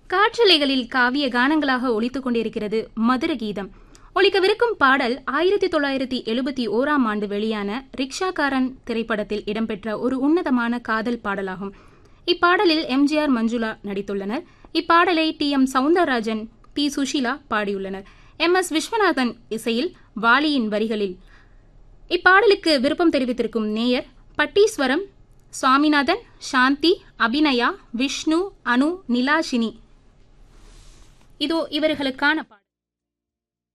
காற்றலைகளில் காவிய கானங்களாக ஒலித்துக் கொண்டிருக்கிறது மதுர கீதம் ஒலிக்கவிருக்கும் பாடல் ஆயிரத்தி தொள்ளாயிரத்தி எழுபத்தி ஓராம் ஆண்டு வெளியான ரிக்ஷாக்காரன் திரைப்படத்தில் இடம்பெற்ற ஒரு உன்னதமான காதல் பாடலாகும் இப்பாடலில் எம்ஜிஆர் மஞ்சுளா நடித்துள்ளனர் இப்பாடலை T M Soundararajan P Susheela பாடியுள்ளனர் எம் எஸ் விஸ்வநாதன் இசையில் வாலியின் வரிகளில் இப்பாடலுக்கு விருப்பம் தெரிவித்திருக்கும் நேயர் பட்டீஸ்வரம் சுவாமிநாதன் சாந்தி அபிநயா விஷ்ணு அனு நிலாஷினி இதோ இவர்களுக்கான பாடல்